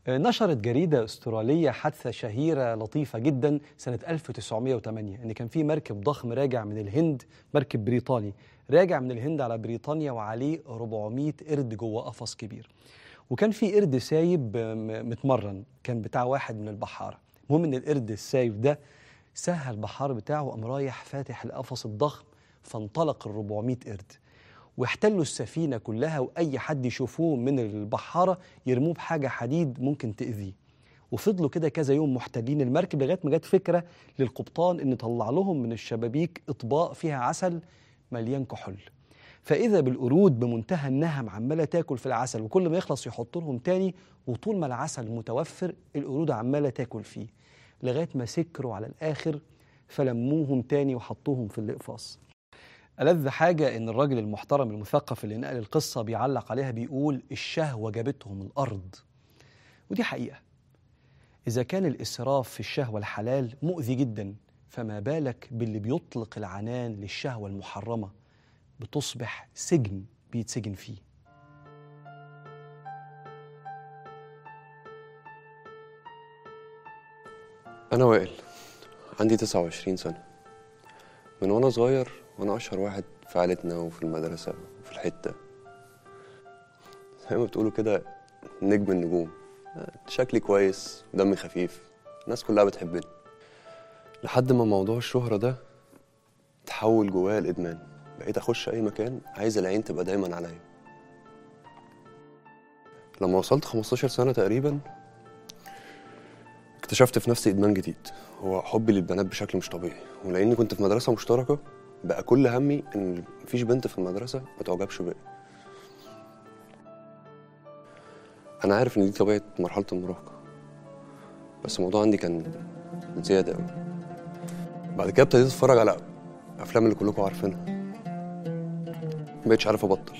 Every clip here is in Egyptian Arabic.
نشرت جريدة استرالية حادثة شهيرة لطيفة جدا سنة 1908 إن كان في مركب ضخم راجع من الهند مركب بريطاني راجع من الهند على بريطانيا وعليه 400 قرد جوه قفص كبير وكان في قرد سايب م- متمرن كان بتاع واحد من البحارة المهم إن القرد السايب ده سهى البحار بتاعه وقام رايح فاتح القفص الضخم فانطلق ال 400 قرد واحتلوا السفينة كلها وأي حد يشوفوه من البحارة يرموه بحاجة حديد ممكن تأذيه وفضلوا كده كذا يوم محتلين المركب لغاية ما جت فكرة للقبطان إن طلع لهم من الشبابيك إطباق فيها عسل مليان كحول فإذا بالقرود بمنتهى النهم عمالة تاكل في العسل وكل ما يخلص يحط لهم تاني وطول ما العسل متوفر القرود عمالة تاكل فيه لغاية ما سكروا على الآخر فلموهم تاني وحطوهم في الإقفاص ألذ حاجة إن الراجل المحترم المثقف اللي نقل القصة بيعلق عليها بيقول الشهوة جابتهم الأرض ودي حقيقة إذا كان الإسراف في الشهوة الحلال مؤذي جدا فما بالك باللي بيطلق العنان للشهوة المحرمة بتصبح سجن بيتسجن فيه أنا وائل عندي 29 سنة من وأنا صغير وأنا أشهر واحد في عيلتنا وفي المدرسة وفي الحتة زي ما بتقولوا كده نجم النجوم شكلي كويس ودمي خفيف الناس كلها بتحبني لحد ما موضوع الشهرة ده تحول جوايا الإدمان بقيت أخش أي مكان عايز العين تبقى دايما عليا لما وصلت 15 سنة تقريبا اكتشفت في نفسي ادمان جديد هو حبي للبنات بشكل مش طبيعي ولاني كنت في مدرسه مشتركه بقى كل همي ان مفيش بنت في المدرسه ما تعجبش بيا انا عارف ان دي طبيعه مرحله المراهقه بس الموضوع عندي كان زياده قوي بعد كده ابتديت اتفرج على افلام اللي كلكم عارفينها مبقتش عارف ابطل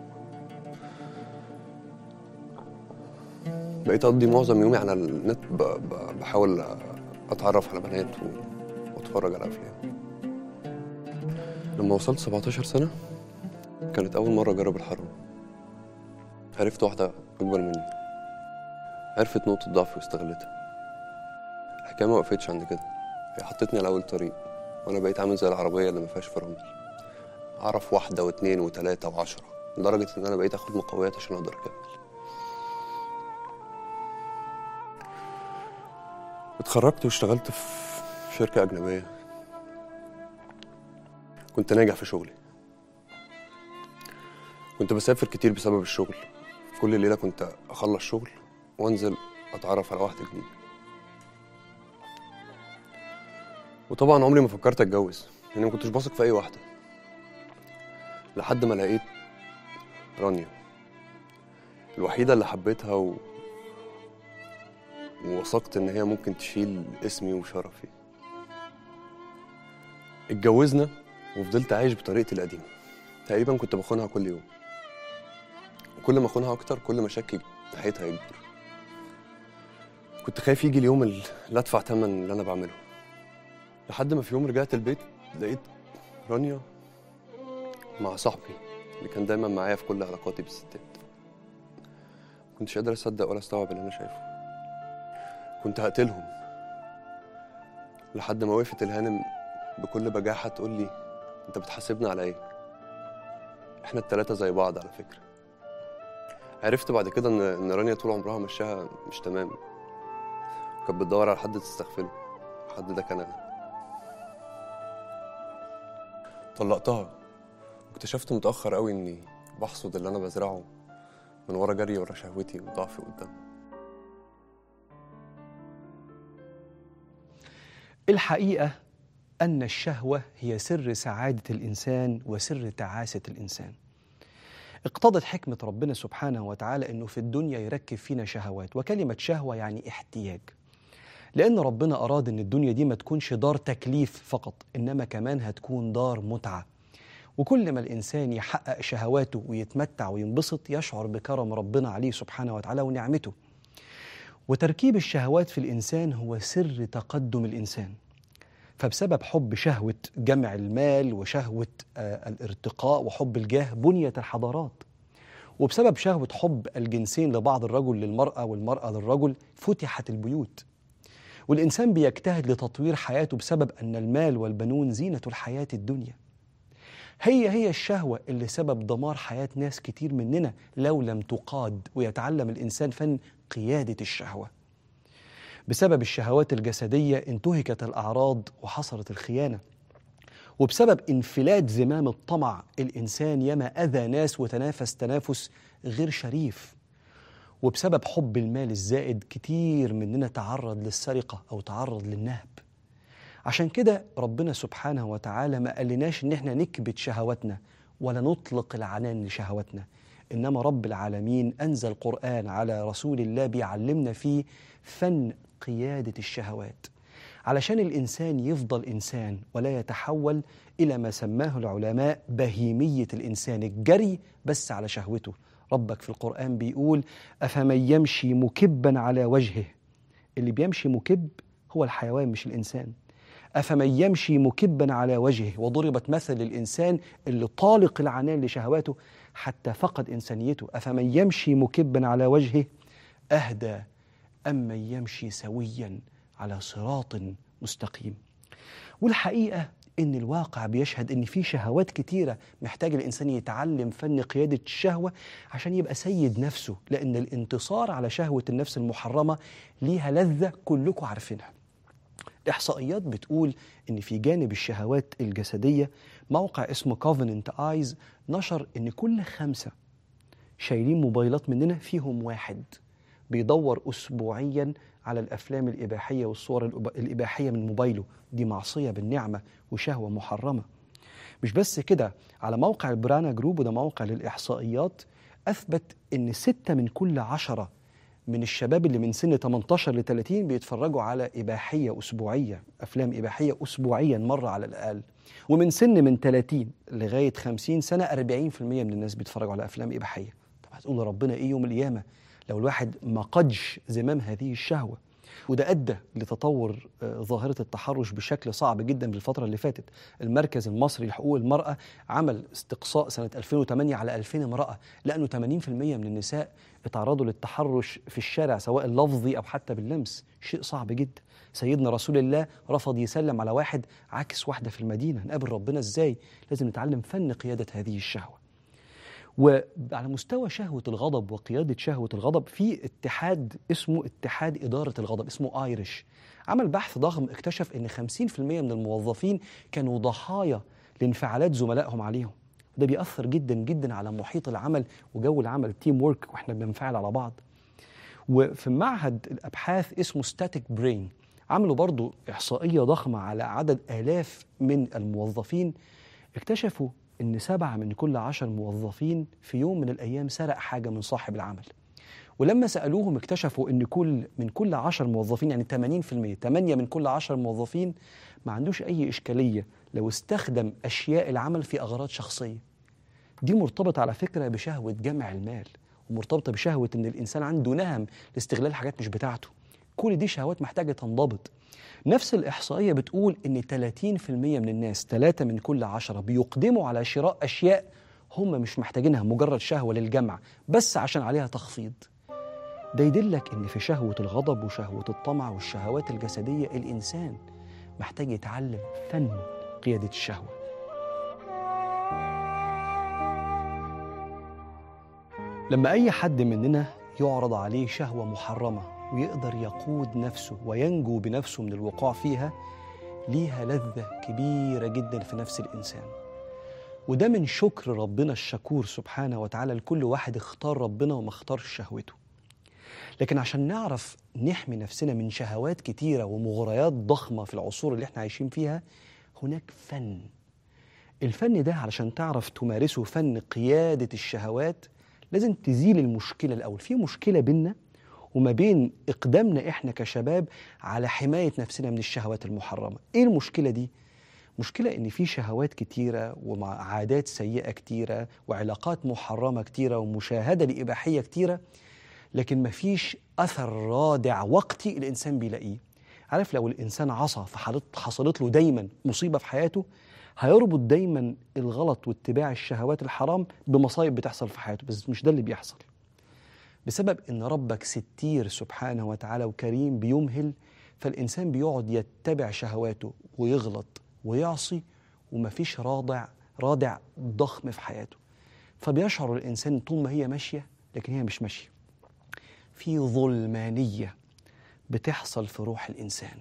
بقيت اقضي معظم يومي على النت ب- ب- بحاول اتعرف على بنات و- واتفرج على افلام لما وصلت 17 سنه كانت اول مره اجرب الحرام عرفت واحده اكبر مني عرفت نقطه ضعفي واستغلتها الحكايه ما وقفتش عند كده هي حطتني على اول طريق وانا بقيت عامل زي العربيه اللي ما فيهاش فرامل اعرف واحده واثنين وثلاثه وعشرة لدرجه ان انا بقيت اخد مقويات عشان اقدر اكمل اتخرجت واشتغلت في شركة أجنبية كنت ناجح في شغلي كنت بسافر كتير بسبب الشغل كل ليلة كنت أخلص شغل وأنزل أتعرف على واحدة جديدة وطبعا عمري ما فكرت أتجوز لأني ما كنتش بثق في أي واحدة لحد ما لقيت رانيا الوحيدة اللي حبيتها و... ووثقت ان هي ممكن تشيل اسمي وشرفي اتجوزنا وفضلت عايش بطريقتي القديمه تقريبا كنت بخونها كل يوم كل ما اخونها اكتر كل ما شكي ناحيتها يكبر كنت خايف يجي اليوم اللي ادفع ثمن اللي انا بعمله لحد ما في يوم رجعت البيت لقيت رانيا مع صاحبي اللي كان دايما معايا في كل علاقاتي بالستات كنتش قادر اصدق ولا استوعب اللي انا شايفه كنت هقتلهم لحد ما وقفت الهانم بكل بجاحة تقول لي انت بتحاسبنا على ايه احنا التلاتة زي بعض على فكرة عرفت بعد كده ان ان رانيا طول عمرها مشاها مش تمام كانت بتدور على حد تستغفله الحد ده كان انا طلقتها واكتشفت متأخر قوي اني بحصد اللي انا بزرعه من ورا جري ورا شهوتي وضعفي قدامها الحقيقة أن الشهوة هي سر سعادة الإنسان وسر تعاسة الإنسان اقتضت حكمة ربنا سبحانه وتعالى أنه في الدنيا يركب فينا شهوات وكلمة شهوة يعني احتياج لأن ربنا أراد أن الدنيا دي ما تكونش دار تكليف فقط إنما كمان هتكون دار متعة وكل ما الإنسان يحقق شهواته ويتمتع وينبسط يشعر بكرم ربنا عليه سبحانه وتعالى ونعمته وتركيب الشهوات في الإنسان هو سر تقدم الإنسان فبسبب حب شهوة جمع المال وشهوة آه، الارتقاء وحب الجاه بنيت الحضارات وبسبب شهوة حب الجنسين لبعض الرجل للمرأة والمرأة للرجل فتحت البيوت والإنسان بيجتهد لتطوير حياته بسبب أن المال والبنون زينة الحياة الدنيا هي هي الشهوة اللي سبب دمار حياة ناس كتير مننا لو لم تقاد ويتعلم الإنسان فن قيادة الشهوة بسبب الشهوات الجسدية انتهكت الأعراض وحصلت الخيانة وبسبب انفلات زمام الطمع الإنسان ياما أذى ناس وتنافس تنافس غير شريف وبسبب حب المال الزائد كتير مننا تعرض للسرقة أو تعرض للنهب عشان كده ربنا سبحانه وتعالى ما قالناش إن احنا نكبت شهواتنا ولا نطلق العنان لشهواتنا إنما رب العالمين أنزل قرآن على رسول الله بيعلمنا فيه فن قيادة الشهوات علشان الإنسان يفضل إنسان ولا يتحول إلى ما سماه العلماء بهيمية الإنسان الجري بس على شهوته ربك في القرآن بيقول أفمن يمشي مكبا على وجهه اللي بيمشي مكب هو الحيوان مش الإنسان أفمن يمشي مكبا على وجهه وضربت مثل الإنسان اللي طالق العنان لشهواته حتى فقد إنسانيته أفمن يمشي مكبا على وجهه أهدى أمن يمشي سويا على صراط مستقيم والحقيقة إن الواقع بيشهد إن في شهوات كتيرة محتاج الإنسان يتعلم فن قيادة الشهوة عشان يبقى سيد نفسه لأن الانتصار على شهوة النفس المحرمة ليها لذة كلكم عارفينها الإحصائيات بتقول إن في جانب الشهوات الجسدية موقع اسمه كوفننت آيز نشر إن كل خمسة شايلين موبايلات مننا فيهم واحد بيدور أسبوعيا على الأفلام الإباحية والصور الإب- الإباحية من موبايله دي معصية بالنعمة وشهوة محرمة مش بس كده على موقع البرانا جروب وده موقع للإحصائيات أثبت إن ستة من كل عشرة من الشباب اللي من سن 18 ل 30 بيتفرجوا على إباحية أسبوعية أفلام إباحية أسبوعيا مرة على الأقل ومن سن من 30 لغاية 50 سنة 40% من الناس بيتفرجوا على أفلام إباحية طب هتقول لربنا إيه يوم القيامة لو الواحد ما قدش زمام هذه الشهوة وده أدى لتطور آه، ظاهرة التحرش بشكل صعب جدا بالفترة اللي فاتت المركز المصري لحقوق المرأة عمل استقصاء سنة 2008 على 2000 امرأة لأنه 80% من النساء اتعرضوا للتحرش في الشارع سواء اللفظي أو حتى باللمس شيء صعب جدا سيدنا رسول الله رفض يسلم على واحد عكس واحدة في المدينة نقابل ربنا إزاي لازم نتعلم فن قيادة هذه الشهوة وعلى مستوى شهوة الغضب وقيادة شهوة الغضب في اتحاد اسمه اتحاد إدارة الغضب اسمه آيرش عمل بحث ضخم اكتشف ان 50% من الموظفين كانوا ضحايا لانفعالات زملائهم عليهم ده بيأثر جدا جدا على محيط العمل وجو العمل تيم وورك واحنا بننفعل على بعض وفي معهد الابحاث اسمه ستاتيك برين عملوا برضو احصائيه ضخمه على عدد الاف من الموظفين اكتشفوا ان سبعه من كل عشر موظفين في يوم من الايام سرق حاجه من صاحب العمل ولما سالوهم اكتشفوا ان كل من كل عشر موظفين يعني 80% 8 من كل عشر موظفين ما عندوش اي اشكاليه لو استخدم اشياء العمل في اغراض شخصيه دي مرتبطه على فكره بشهوه جمع المال ومرتبطه بشهوه ان الانسان عنده نهم لاستغلال حاجات مش بتاعته كل دي شهوات محتاجه تنضبط نفس الإحصائية بتقول إن 30% من الناس ثلاثة من كل عشرة بيقدموا على شراء أشياء هم مش محتاجينها مجرد شهوة للجمع بس عشان عليها تخفيض ده يدلك إن في شهوة الغضب وشهوة الطمع والشهوات الجسدية الإنسان محتاج يتعلم فن قيادة الشهوة لما أي حد مننا يعرض عليه شهوة محرمة ويقدر يقود نفسه وينجو بنفسه من الوقوع فيها ليها لذة كبيرة جدا في نفس الإنسان وده من شكر ربنا الشكور سبحانه وتعالى لكل واحد اختار ربنا وما اختارش شهوته لكن عشان نعرف نحمي نفسنا من شهوات كتيرة ومغريات ضخمة في العصور اللي احنا عايشين فيها هناك فن الفن ده علشان تعرف تمارسه فن قيادة الشهوات لازم تزيل المشكلة الأول في مشكلة بينا وما بين إقدامنا إحنا كشباب على حماية نفسنا من الشهوات المحرمة إيه المشكلة دي؟ مشكلة إن في شهوات كتيرة وعادات سيئة كتيرة وعلاقات محرمة كتيرة ومشاهدة لإباحية كتيرة لكن مفيش أثر رادع وقتي الإنسان بيلاقيه عارف لو الإنسان عصى فحصلت له دايما مصيبة في حياته هيربط دايما الغلط واتباع الشهوات الحرام بمصايب بتحصل في حياته بس مش ده اللي بيحصل بسبب ان ربك ستير سبحانه وتعالى وكريم بيمهل فالانسان بيقعد يتبع شهواته ويغلط ويعصي ومفيش رادع رادع ضخم في حياته فبيشعر الانسان طول ما هي ماشيه لكن هي مش ماشيه في ظلمانيه بتحصل في روح الانسان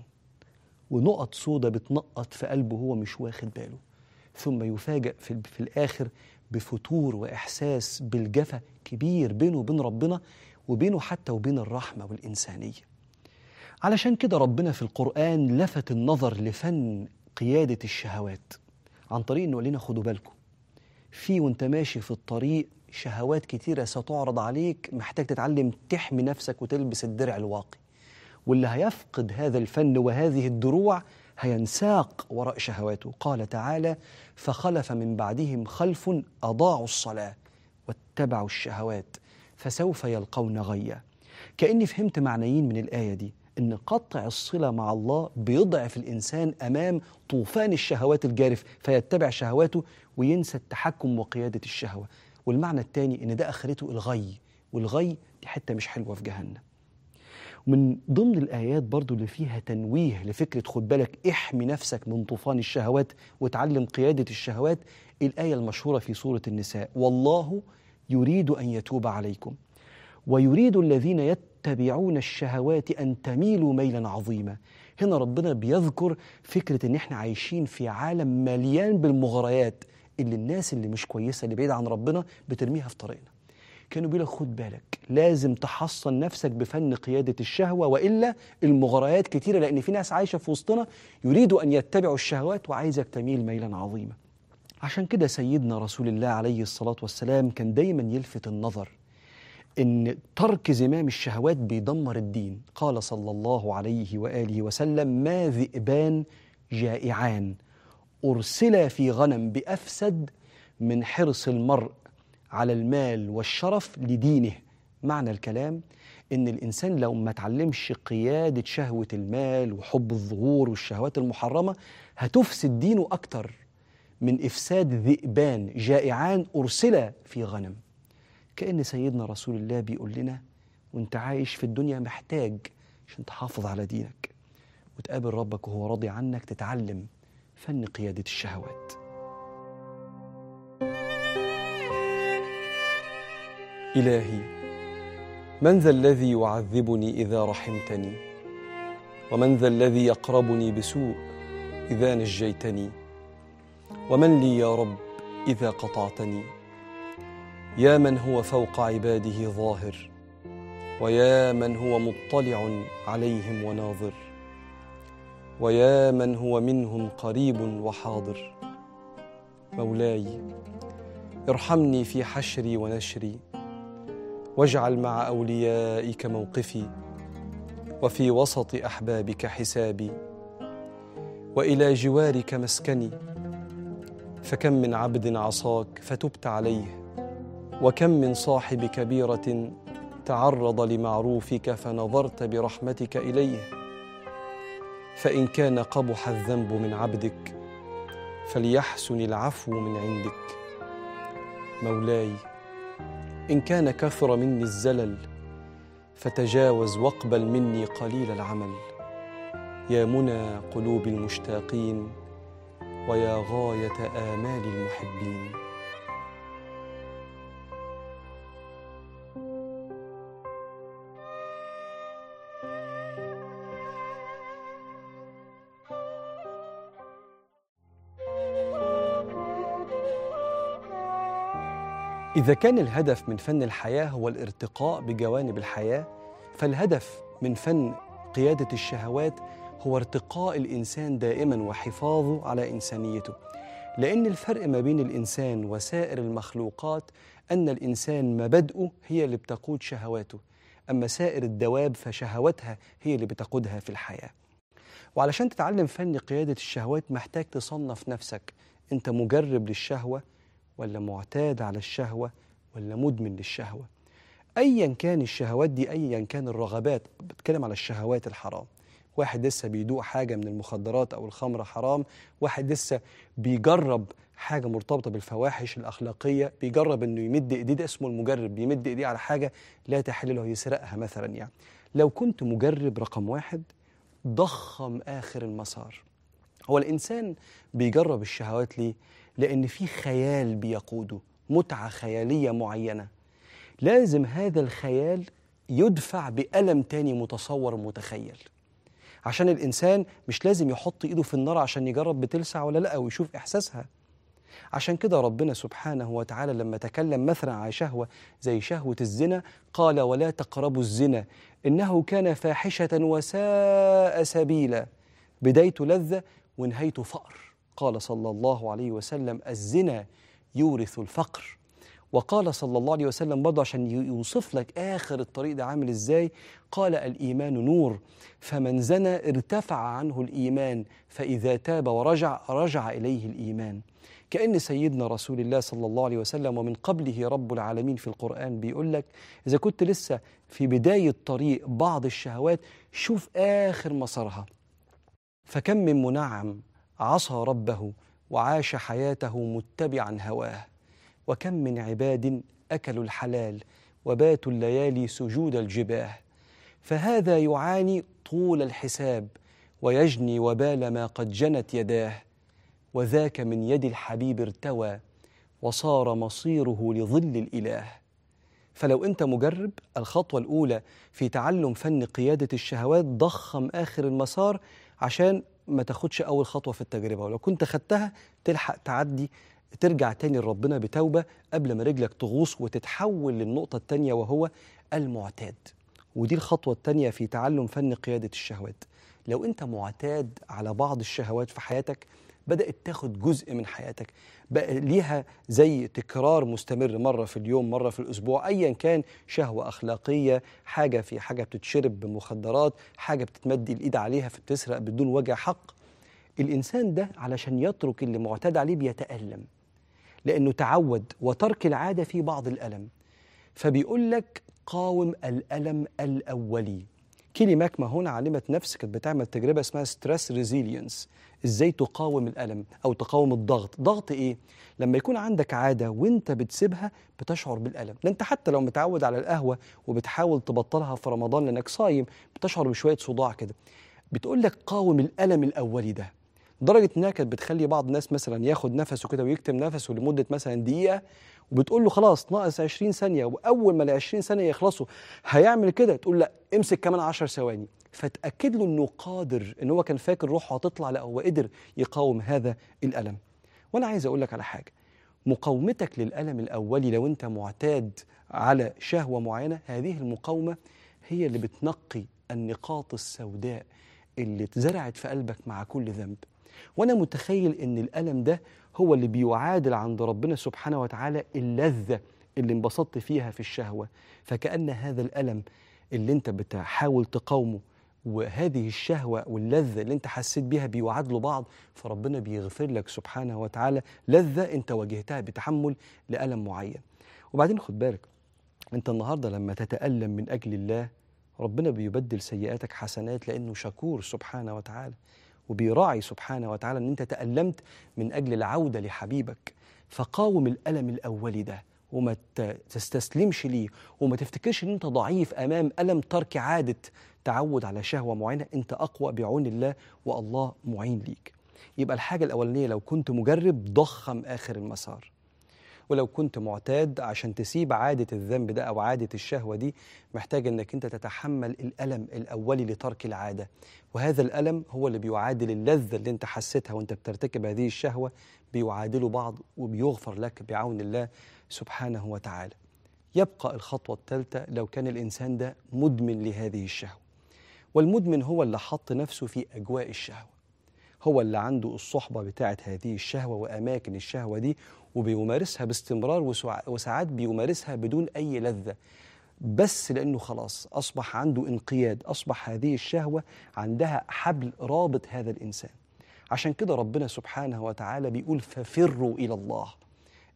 ونقط سودة بتنقط في قلبه هو مش واخد باله ثم يفاجأ في, في الآخر بفتور وإحساس بالجفا كبير بينه وبين ربنا وبينه حتى وبين الرحمة والإنسانية علشان كده ربنا في القرآن لفت النظر لفن قيادة الشهوات عن طريق إنه قال لنا خدوا بالكم في وانت ماشي في الطريق شهوات كتيرة ستعرض عليك محتاج تتعلم تحمي نفسك وتلبس الدرع الواقي واللي هيفقد هذا الفن وهذه الدروع هينساق وراء شهواته قال تعالى فخلف من بعدهم خلف أضاعوا الصلاة واتبعوا الشهوات فسوف يلقون غيا كأني فهمت معنيين من الآية دي إن قطع الصلة مع الله بيضعف الإنسان أمام طوفان الشهوات الجارف فيتبع شهواته وينسى التحكم وقيادة الشهوة والمعنى الثاني إن ده آخرته الغي والغي دي حتة مش حلوة في جهنم من ضمن الآيات برضو اللي فيها تنويه لفكرة خد بالك احمي نفسك من طوفان الشهوات وتعلم قيادة الشهوات الآية المشهورة في سورة النساء والله يريد أن يتوب عليكم ويريد الذين يتبعون الشهوات أن تميلوا ميلا عظيما هنا ربنا بيذكر فكرة إن إحنا عايشين في عالم مليان بالمغريات اللي الناس اللي مش كويسة اللي بعيدة عن ربنا بترميها في طريقنا كانوا بيقول لك خد بالك لازم تحصن نفسك بفن قيادة الشهوة وإلا المغريات كتيرة لأن في ناس عايشة في وسطنا يريدوا أن يتبعوا الشهوات وعايزك تميل ميلا عظيما عشان كده سيدنا رسول الله عليه الصلاة والسلام كان دايما يلفت النظر إن ترك زمام الشهوات بيدمر الدين قال صلى الله عليه وآله وسلم ما ذئبان جائعان أرسلا في غنم بأفسد من حرص المرء على المال والشرف لدينه معنى الكلام ان الانسان لو ما تعلمش قياده شهوه المال وحب الظهور والشهوات المحرمه هتفسد دينه اكتر من افساد ذئبان جائعان ارسلا في غنم كان سيدنا رسول الله بيقول لنا وانت عايش في الدنيا محتاج عشان تحافظ على دينك وتقابل ربك وهو راضي عنك تتعلم فن قياده الشهوات إلهي من ذا الذي يعذبني إذا رحمتني ومن ذا الذي يقربني بسوء إذا نجيتني ومن لي يا رب إذا قطعتني يا من هو فوق عباده ظاهر ويا من هو مطلع عليهم وناظر ويا من هو منهم قريب وحاضر مولاي ارحمني في حشري ونشري واجعل مع اوليائك موقفي وفي وسط احبابك حسابي والى جوارك مسكني فكم من عبد عصاك فتبت عليه وكم من صاحب كبيره تعرض لمعروفك فنظرت برحمتك اليه فان كان قبح الذنب من عبدك فليحسن العفو من عندك مولاي ان كان كثر مني الزلل فتجاوز واقبل مني قليل العمل يا منى قلوب المشتاقين ويا غايه امال المحبين إذا كان الهدف من فن الحياة هو الارتقاء بجوانب الحياة فالهدف من فن قيادة الشهوات هو ارتقاء الإنسان دائما وحفاظه على إنسانيته لأن الفرق ما بين الإنسان وسائر المخلوقات أن الإنسان مبادئه هي اللي بتقود شهواته أما سائر الدواب فشهواتها هي اللي بتقودها في الحياة وعلشان تتعلم فن قيادة الشهوات محتاج تصنف نفسك أنت مجرب للشهوة ولا معتاد على الشهوة ولا مدمن للشهوة أيا كان الشهوات دي أيا كان الرغبات بتكلم على الشهوات الحرام واحد لسه بيدوق حاجة من المخدرات أو الخمر حرام واحد لسه بيجرب حاجة مرتبطة بالفواحش الأخلاقية بيجرب إنه يمد إيديه ده اسمه المجرب بيمد إيديه على حاجة لا تحل له يسرقها مثلا يعني لو كنت مجرب رقم واحد ضخم آخر المسار هو الإنسان بيجرب الشهوات ليه؟ لأن في خيال بيقوده متعة خيالية معينة لازم هذا الخيال يدفع بألم تاني متصور متخيل عشان الإنسان مش لازم يحط إيده في النار عشان يجرب بتلسع ولا لأ ويشوف إحساسها عشان كده ربنا سبحانه وتعالى لما تكلم مثلا عن شهوة زي شهوة الزنا قال ولا تقربوا الزنا إنه كان فاحشة وساء سبيلا بدايته لذة ونهايته فقر قال صلى الله عليه وسلم الزنا يورث الفقر وقال صلى الله عليه وسلم برضه عشان يوصف لك آخر الطريق ده عامل إزاي قال الإيمان نور فمن زنى ارتفع عنه الإيمان فإذا تاب ورجع رجع إليه الإيمان كأن سيدنا رسول الله صلى الله عليه وسلم ومن قبله رب العالمين في القرآن بيقول لك إذا كنت لسه في بداية طريق بعض الشهوات شوف آخر مسارها فكم من منعم عصى ربه وعاش حياته متبعا هواه وكم من عباد اكلوا الحلال وباتوا الليالي سجود الجباه فهذا يعاني طول الحساب ويجني وبال ما قد جنت يداه وذاك من يد الحبيب ارتوى وصار مصيره لظل الاله فلو انت مجرب الخطوه الاولى في تعلم فن قياده الشهوات ضخم اخر المسار عشان ما تاخدش اول خطوه في التجربه ولو كنت خدتها تلحق تعدي ترجع تاني لربنا بتوبه قبل ما رجلك تغوص وتتحول للنقطه التانيه وهو المعتاد ودي الخطوه التانيه في تعلم فن قياده الشهوات لو انت معتاد على بعض الشهوات في حياتك بدات تاخد جزء من حياتك بقى ليها زي تكرار مستمر مره في اليوم مره في الاسبوع ايا كان شهوه اخلاقيه حاجه في حاجه بتتشرب بمخدرات حاجه بتتمد الايد عليها فبتسرق بدون وجه حق الانسان ده علشان يترك اللي معتاد عليه بيتالم لانه تعود وترك العاده فيه بعض الالم فبيقول لك قاوم الالم الاولي كيلي ماكما هنا عالمة نفس كانت بتعمل تجربة اسمها ستريس ريزيلينس ازاي تقاوم الألم أو تقاوم الضغط ضغط إيه؟ لما يكون عندك عادة وانت بتسيبها بتشعر بالألم ده انت حتى لو متعود على القهوة وبتحاول تبطلها في رمضان لأنك صايم بتشعر بشوية صداع كده بتقول لك قاوم الألم الأولي ده لدرجة إنها كانت بتخلي بعض الناس مثلا ياخد نفسه كده ويكتم نفسه لمدة مثلا دقيقة وبتقول له خلاص ناقص 20 ثانية وأول ما ال 20 ثانية يخلصوا هيعمل كده تقول لا امسك كمان 10 ثواني فتأكد له إنه قادر إن هو كان فاكر روحه هتطلع لا هو قدر يقاوم هذا الألم وأنا عايز أقول لك على حاجة مقاومتك للألم الأولي لو أنت معتاد على شهوة معينة هذه المقاومة هي اللي بتنقي النقاط السوداء اللي اتزرعت في قلبك مع كل ذنب وانا متخيل ان الالم ده هو اللي بيعادل عند ربنا سبحانه وتعالى اللذه اللي انبسطت فيها في الشهوه فكان هذا الالم اللي انت بتحاول تقاومه وهذه الشهوه واللذه اللي انت حسيت بيها بيعادلوا بعض فربنا بيغفر لك سبحانه وتعالى لذه انت واجهتها بتحمل لالم معين وبعدين خد بالك انت النهارده لما تتالم من اجل الله ربنا بيبدل سيئاتك حسنات لانه شكور سبحانه وتعالى وبيراعي سبحانه وتعالى ان انت تألمت من اجل العوده لحبيبك فقاوم الالم الاولي ده وما ت- تستسلمش ليه وما تفتكرش ان انت ضعيف امام الم ترك عاده تعود على شهوه معينه انت اقوى بعون الله والله معين ليك يبقى الحاجه الاولانيه لو كنت مجرب ضخم اخر المسار ولو كنت معتاد عشان تسيب عادة الذنب ده أو عادة الشهوة دي محتاج أنك أنت تتحمل الألم الأولي لترك العادة وهذا الألم هو اللي بيعادل اللذة اللي أنت حسيتها وأنت بترتكب هذه الشهوة بيعادلوا بعض وبيغفر لك بعون الله سبحانه وتعالى يبقى الخطوة الثالثة لو كان الإنسان ده مدمن لهذه الشهوة والمدمن هو اللي حط نفسه في أجواء الشهوة هو اللي عنده الصحبة بتاعت هذه الشهوة وأماكن الشهوة دي وبيمارسها باستمرار وسع- وساعات بيمارسها بدون أي لذة بس لأنه خلاص أصبح عنده انقياد أصبح هذه الشهوة عندها حبل رابط هذا الإنسان عشان كده ربنا سبحانه وتعالى بيقول ففروا إلى الله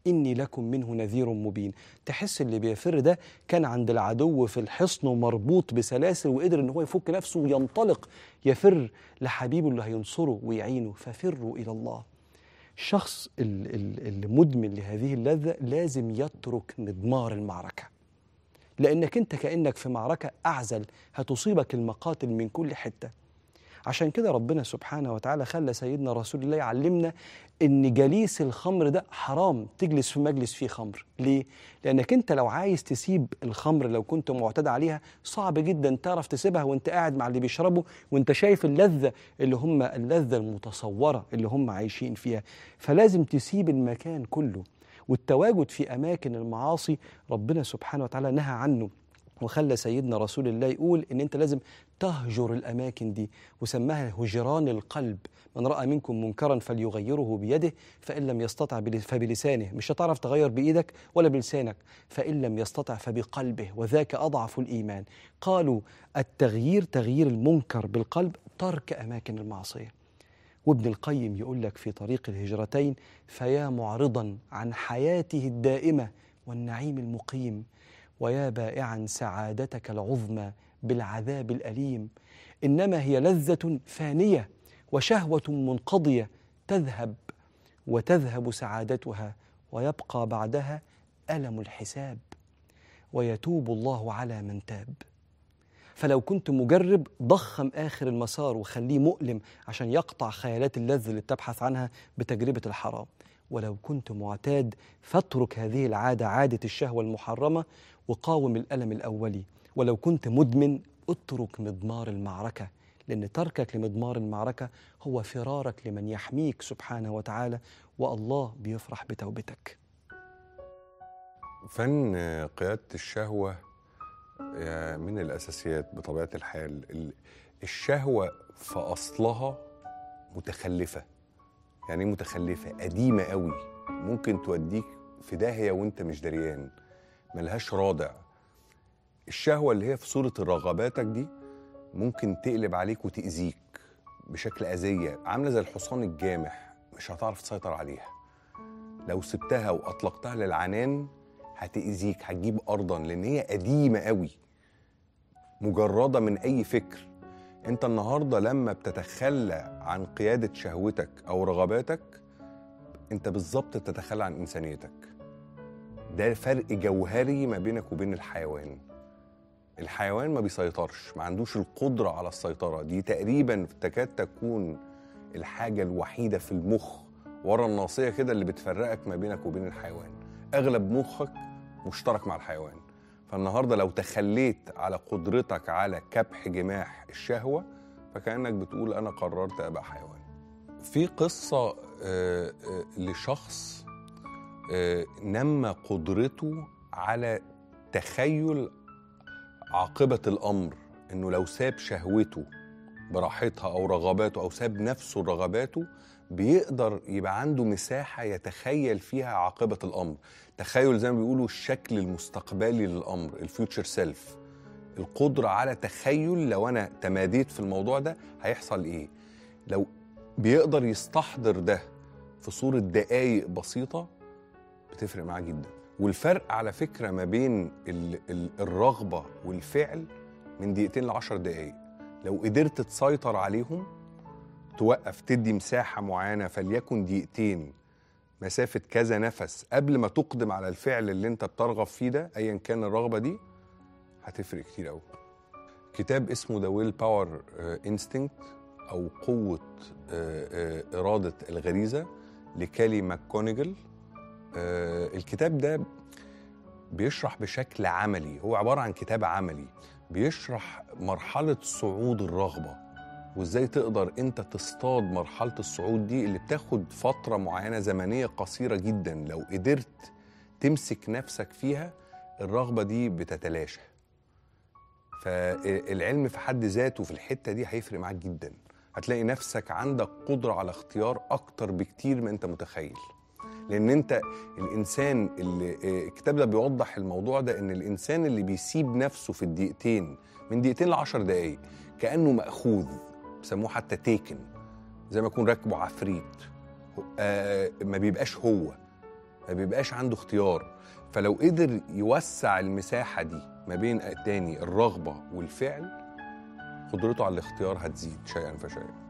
إني لكم منه نذير مبين تحس اللي بيفر ده كان عند العدو في الحصن ومربوط بسلاسل وقدر إن هو يفك نفسه وينطلق يفر لحبيبه اللي هينصره ويعينه ففروا إلى الله الشخص ال- ال- المدمن لهذه اللذة لازم يترك مضمار المعركة لأنك أنت كأنك في معركة أعزل هتصيبك المقاتل من كل حتة عشان كده ربنا سبحانه وتعالى خلى سيدنا رسول الله يعلمنا ان جليس الخمر ده حرام تجلس في مجلس فيه خمر ليه لانك انت لو عايز تسيب الخمر لو كنت معتاد عليها صعب جدا تعرف تسيبها وانت قاعد مع اللي بيشربوا وانت شايف اللذه اللي هم اللذه المتصوره اللي هم عايشين فيها فلازم تسيب المكان كله والتواجد في اماكن المعاصي ربنا سبحانه وتعالى نهى عنه وخلى سيدنا رسول الله يقول ان انت لازم تهجر الاماكن دي وسماها هجران القلب من راى منكم منكرا فليغيره بيده فان لم يستطع بل- فبلسانه مش هتعرف تغير بايدك ولا بلسانك فان لم يستطع فبقلبه وذاك اضعف الايمان قالوا التغيير تغيير المنكر بالقلب ترك اماكن المعصيه وابن القيم يقول لك في طريق الهجرتين فيا معرضا عن حياته الدائمه والنعيم المقيم ويا بائعا سعادتك العظمى بالعذاب الاليم انما هي لذه فانيه وشهوه منقضيه تذهب وتذهب سعادتها ويبقى بعدها الم الحساب ويتوب الله على من تاب فلو كنت مجرب ضخم آخر المسار وخليه مؤلم عشان يقطع خيالات اللذة اللي بتبحث عنها بتجربة الحرام ولو كنت معتاد فاترك هذه العادة عادة الشهوة المحرمة وقاوم الألم الأولي ولو كنت مدمن اترك مضمار المعركة لأن تركك لمضمار المعركة هو فرارك لمن يحميك سبحانه وتعالى والله بيفرح بتوبتك فن قيادة الشهوة آه، من الأساسيات بطبيعة الحال ال- الشهوة في أصلها متخلفة يعني إيه متخلفة قديمة قوي ممكن توديك في داهية وانت مش دريان ملهاش رادع الشهوة اللي هي في صورة رغباتك دي ممكن تقلب عليك وتأذيك بشكل أذية عاملة زي الحصان الجامح مش هتعرف تسيطر عليها لو سبتها وأطلقتها للعنان هتأذيك هتجيب أرضا لأن هي قديمة قوي مجردة من أي فكر أنت النهاردة لما بتتخلى عن قيادة شهوتك أو رغباتك أنت بالظبط بتتخلى عن إنسانيتك ده فرق جوهري ما بينك وبين الحيوان الحيوان ما بيسيطرش ما عندوش القدرة على السيطرة دي تقريبا تكاد تكون الحاجة الوحيدة في المخ ورا الناصية كده اللي بتفرقك ما بينك وبين الحيوان أغلب مخك مشترك مع الحيوان فالنهاردة لو تخليت على قدرتك على كبح جماح الشهوة فكأنك بتقول أنا قررت أبقى حيوان في قصة آه، آه، لشخص آه، نمى قدرته على تخيل عاقبة الأمر إنه لو ساب شهوته براحتها أو رغباته أو ساب نفسه رغباته بيقدر يبقى عنده مساحة يتخيل فيها عاقبة الأمر تخيل زي ما بيقولوا الشكل المستقبلي للأمر الفيوتشر سيلف القدرة على تخيل لو أنا تماديت في الموضوع ده هيحصل إيه لو بيقدر يستحضر ده في صورة دقايق بسيطة بتفرق معاه جدا والفرق على فكرة ما بين ال ال الرغبة والفعل من دقيقتين لعشر دقايق لو قدرت تسيطر عليهم توقف تدي مساحة معينة فليكن دقيقتين مسافة كذا نفس قبل ما تقدم على الفعل اللي انت بترغب فيه ده ايا كان الرغبة دي هتفرق كتير قوي كتاب اسمه ذا ويل باور انستنكت او قوة آه، آه، إرادة الغريزة لكالي ماكونيجل آه، الكتاب ده بيشرح بشكل عملي هو عبارة عن كتاب عملي بيشرح مرحلة صعود الرغبة وازاي تقدر انت تصطاد مرحلة الصعود دي اللي بتاخد فترة معينة زمنية قصيرة جدا لو قدرت تمسك نفسك فيها الرغبة دي بتتلاشى فالعلم في حد ذاته في الحتة دي هيفرق معاك جدا هتلاقي نفسك عندك قدرة على اختيار أكتر بكتير ما أنت متخيل لأن أنت الإنسان اللي الكتاب ده بيوضح الموضوع ده إن الإنسان اللي بيسيب نفسه في الدقيقتين من دقيقتين لعشر دقايق كأنه مأخوذ بيسموه حتى تيكن زي ما يكون راكبه عفريت آه ما بيبقاش هو ما بيبقاش عنده اختيار فلو قدر يوسع المساحه دي ما بين تاني الرغبه والفعل قدرته على الاختيار هتزيد شيئا فشيئا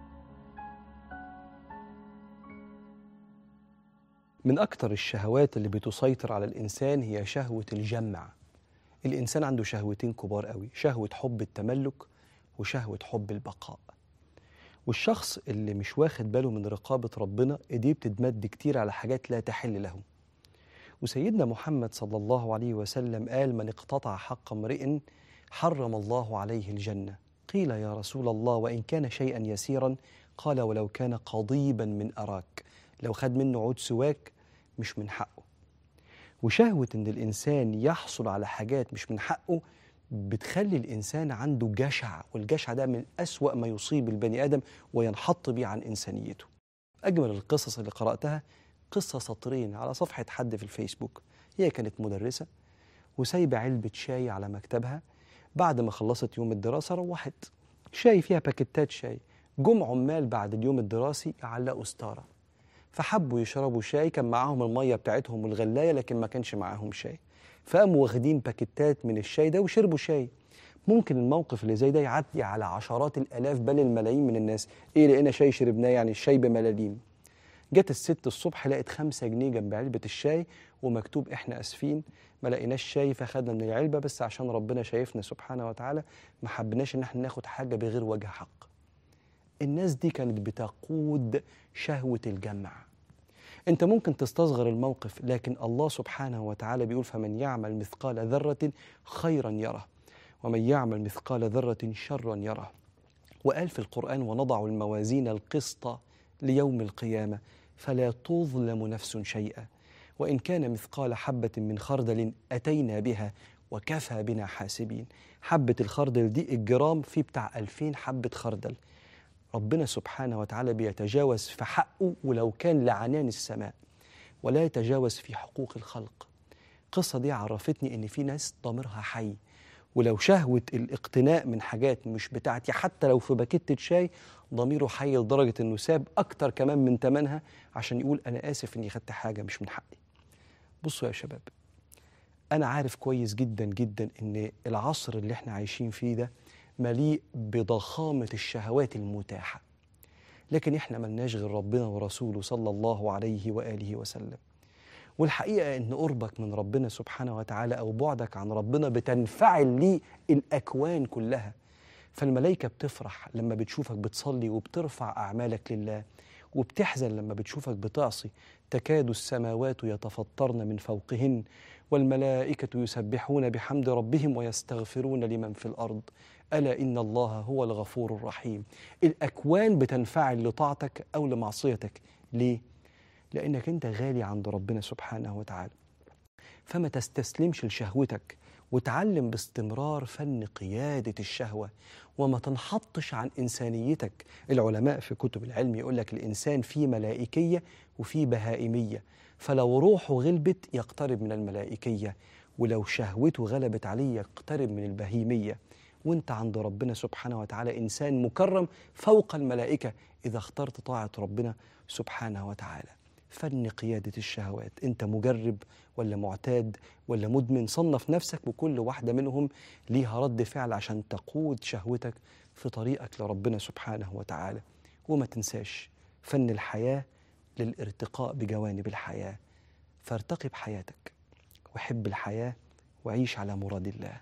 من أكتر الشهوات اللي بتسيطر على الإنسان هي شهوة الجمع الإنسان عنده شهوتين كبار قوي شهوة حب التملك وشهوة حب البقاء والشخص اللي مش واخد باله من رقابة ربنا ايديه بتتمد كتير على حاجات لا تحل له وسيدنا محمد صلى الله عليه وسلم قال من اقتطع حق امرئ حرم الله عليه الجنة قيل يا رسول الله وإن كان شيئا يسيرا قال ولو كان قضيبا من أراك لو خد منه عود سواك مش من حقه وشهوة إن الإنسان يحصل على حاجات مش من حقه بتخلي الإنسان عنده جشع والجشع ده من أسوأ ما يصيب البني آدم وينحط بيه عن إنسانيته أجمل القصص اللي قرأتها قصة سطرين على صفحة حد في الفيسبوك هي كانت مدرسة وسايبة علبة شاي على مكتبها بعد ما خلصت يوم الدراسة روحت شاي فيها باكيتات شاي جم عمال بعد اليوم الدراسي يعلقوا ستارة فحبوا يشربوا شاي كان معاهم المية بتاعتهم والغلاية لكن ما كانش معاهم شاي فقاموا واخدين باكيتات من الشاي ده وشربوا شاي ممكن الموقف اللي زي ده يعدي على عشرات الالاف بل الملايين من الناس ايه لقينا شاي شربناه يعني الشاي بملاليم جت الست الصبح لقت خمسة جنيه جنب علبة الشاي ومكتوب احنا اسفين ما لقيناش شاي فخدنا من العلبة بس عشان ربنا شايفنا سبحانه وتعالى ما حبناش ان احنا ناخد حاجة بغير وجه حق الناس دي كانت بتقود شهوة الجمع انت ممكن تستصغر الموقف لكن الله سبحانه وتعالى بيقول فمن يعمل مثقال ذرة خيرا يره ومن يعمل مثقال ذرة شرا يره وقال في القرآن ونضع الموازين القسط ليوم القيامة فلا تظلم نفس شيئا وإن كان مثقال حبة من خردل أتينا بها وكفى بنا حاسبين حبة الخردل دي الجرام فيه بتاع ألفين حبة خردل ربنا سبحانه وتعالى بيتجاوز في حقه ولو كان لعنان السماء ولا يتجاوز في حقوق الخلق القصة دي عرفتني إن في ناس ضميرها حي ولو شهوة الاقتناء من حاجات مش بتاعتي حتى لو في باكيتة شاي ضميره حي لدرجة إنه ساب أكتر كمان من تمنها عشان يقول أنا آسف إني خدت حاجة مش من حقي بصوا يا شباب أنا عارف كويس جدا جدا إن العصر اللي إحنا عايشين فيه ده مليء بضخامة الشهوات المتاحة لكن إحنا ملناش غير ربنا ورسوله صلى الله عليه وآله وسلم والحقيقة إن قربك من ربنا سبحانه وتعالى أو بعدك عن ربنا بتنفعل ليه الأكوان كلها فالملائكة بتفرح لما بتشوفك بتصلي وبترفع أعمالك لله وبتحزن لما بتشوفك بتعصي تكاد السماوات يتفطرن من فوقهن والملائكة يسبحون بحمد ربهم ويستغفرون لمن في الأرض ألا إن الله هو الغفور الرحيم الأكوان بتنفعل لطاعتك أو لمعصيتك ليه؟ لأنك أنت غالي عند ربنا سبحانه وتعالى فما تستسلمش لشهوتك وتعلم باستمرار فن قيادة الشهوة وما تنحطش عن إنسانيتك العلماء في كتب العلم يقول لك الإنسان فيه ملائكية وفيه بهائمية فلو روحه غلبت يقترب من الملائكية ولو شهوته غلبت عليه يقترب من البهيمية وانت عند ربنا سبحانه وتعالى إنسان مكرم فوق الملائكة إذا اخترت طاعة ربنا سبحانه وتعالى فن قيادة الشهوات أنت مجرب ولا معتاد ولا مدمن صنف نفسك وكل واحدة منهم ليها رد فعل عشان تقود شهوتك في طريقك لربنا سبحانه وتعالى وما تنساش فن الحياة للارتقاء بجوانب الحياة فارتقي بحياتك وحب الحياة وعيش على مراد الله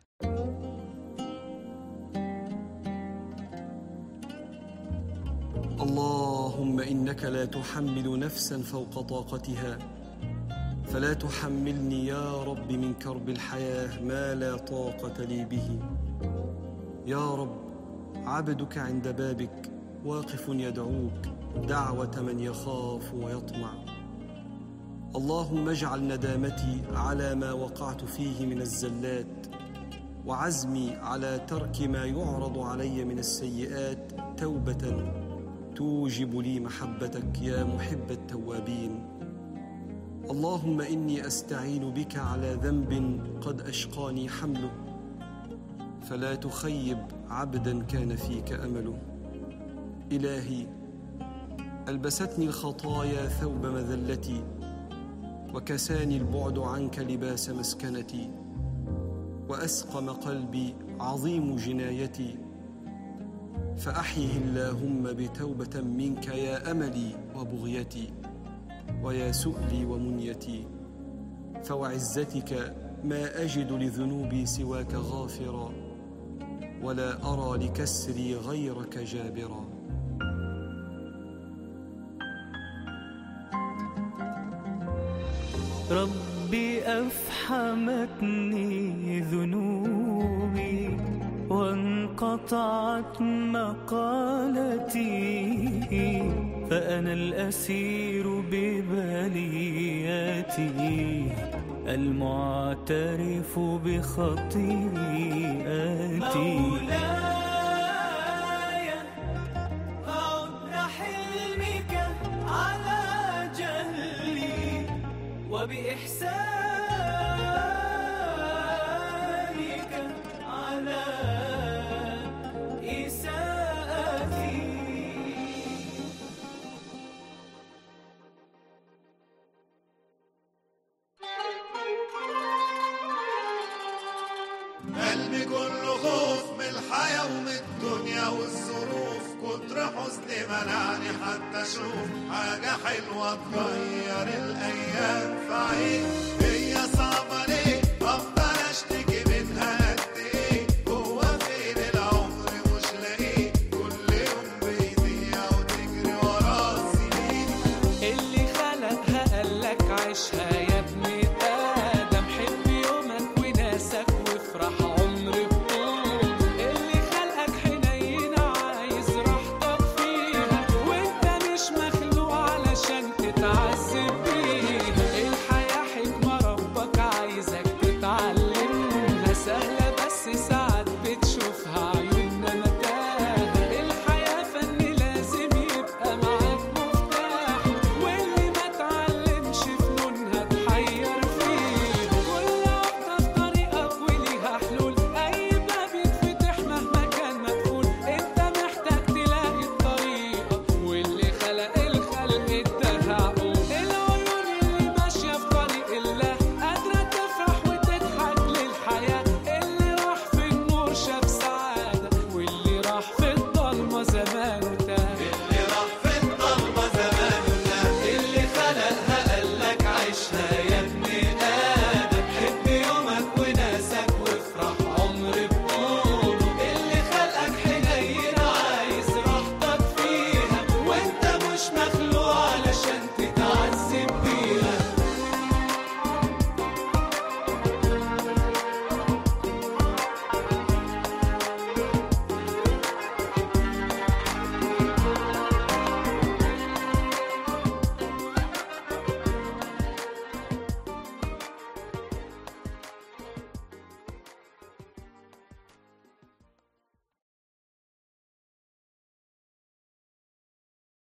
اللهم انك لا تحمل نفسا فوق طاقتها فلا تحملني يا رب من كرب الحياه ما لا طاقه لي به يا رب عبدك عند بابك واقف يدعوك دعوه من يخاف ويطمع اللهم اجعل ندامتي على ما وقعت فيه من الزلات وعزمي على ترك ما يعرض علي من السيئات توبه توجب لي محبتك يا محب التوابين اللهم اني استعين بك على ذنب قد اشقاني حمله فلا تخيب عبدا كان فيك امله الهي البستني الخطايا ثوب مذلتي وكساني البعد عنك لباس مسكنتي واسقم قلبي عظيم جنايتي فاحيه اللهم بتوبه منك يا املي وبغيتي ويا سؤلي ومنيتي فوعزتك ما اجد لذنوبي سواك غافرا ولا ارى لكسري غيرك جابرا ربي أفحمتني ذنوبي وانقطعت مقالتي فأنا الأسير ببلياتي المعترف بخطيئاتي مولاي عد حلمك على جهلي وبإحسانك على إساءتي قلبي كله خوف من الحياة ومن الدنيا والظروف كتر حزني منعني حتى اشوف حاجة حلوة تغير الايام في عيني